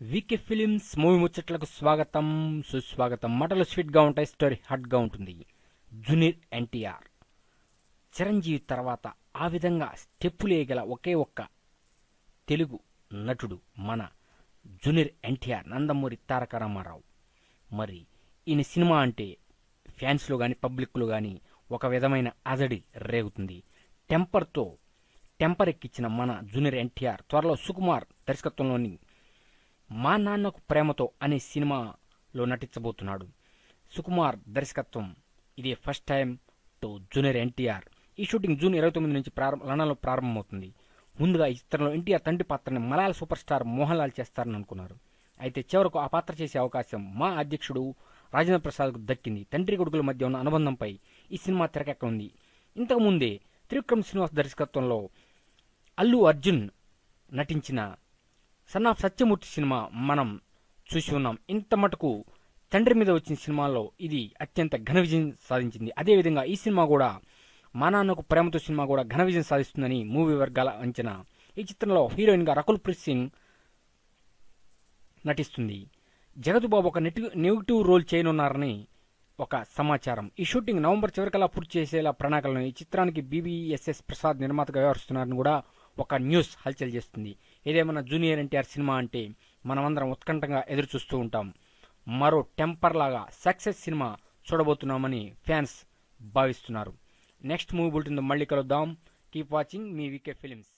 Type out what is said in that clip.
VK films movie ముచ్చట్లకు స్వాగతం సుస్వాగతం మాటలు స్వీట్గా ఉంటాయి స్టోరీ హాట్గా ఉంటుంది జూనియర్ ఎన్టీఆర్ చిరంజీవి తర్వాత ఆ విధంగా స్టెప్పులు వేయగల ఒకే ఒక్క తెలుగు నటుడు మన జూనియర్ ఎన్టీఆర్ నందమూరి తారక రామారావు మరి ఈయన సినిమా అంటే ఫ్యాన్స్లో కానీ పబ్లిక్లో కానీ ఒక విధమైన అజడి రేగుతుంది టెంపర్తో టెంపర్ ఎక్కించిన మన జూనియర్ ఎన్టీఆర్ త్వరలో సుకుమార్ దర్శకత్వంలోని మా నాన్నకు ప్రేమతో అనే సినిమాలో నటించబోతున్నాడు సుకుమార్ దర్శకత్వం ఇది first time to junior NTR ఈ షూటింగ్ జూన్ ఇరవై తొమ్మిది నుంచి ప్రారంభ లండన్లో ప్రారంభమవుతుంది ముందుగా ఈ చిత్రంలో ఎన్టీఆర్ తండ్రి పాత్రని మలయాళ సూపర్ స్టార్ మోహన్ లాల్ చేస్తారని అనుకున్నారు అయితే చివరకు ఆ పాత్ర చేసే అవకాశం మా అధ్యక్షుడు రాజేంద్ర ప్రసాద్కు దక్కింది తండ్రి కొడుకుల మధ్య ఉన్న అనుబంధంపై ఈ సినిమా తెరకెక్కనుంది ఇంతకుముందే త్రివిక్రమ్ శ్రీనివాస్ దర్శకత్వంలో అల్లు అర్జున్ నటించిన సన్ ఆఫ్ సత్యమూర్తి సినిమా మనం చూసి ఉన్నాం ఇంత మటుకు తండ్రి మీద వచ్చిన సినిమాలో ఇది అత్యంత ఘన విజయం సాధించింది అదేవిధంగా ఈ సినిమా కూడా మా నాన్నకు ప్రేమతో సినిమా కూడా ఘన విజయం సాధిస్తుందని మూవీ వర్గాల అంచనా ఈ చిత్రంలో హీరోయిన్గా రకుల్ ప్రీత్ సింగ్ నటిస్తుంది జగత్ బాబు ఒక నెటి నెగిటివ్ రోల్ చేయనున్నారని ఒక సమాచారం ఈ షూటింగ్ నవంబర్ చివరికల్లా పూర్తి చేసేలా ప్రణాళికలను ఈ చిత్రానికి బీబీఎస్ఎస్ ప్రసాద్ నిర్మాతగా వ్యవహరిస్తున్నారని కూడా ఒక న్యూస్ హల్చల్ చేస్తుంది ఏదేమన్నా జూనియర్ ఎన్టీఆర్ సినిమా అంటే మనమందరం ఉత్కంఠంగా ఎదురు చూస్తూ ఉంటాం మరో టెంపర్ లాగా సక్సెస్ సినిమా చూడబోతున్నామని ఫ్యాన్స్ భావిస్తున్నారు నెక్స్ట్ మూవీ బులెటిన్ మళ్ళీ కలుద్దాం కీప్ వాచింగ్ మీ వికే ఫిలిమ్స్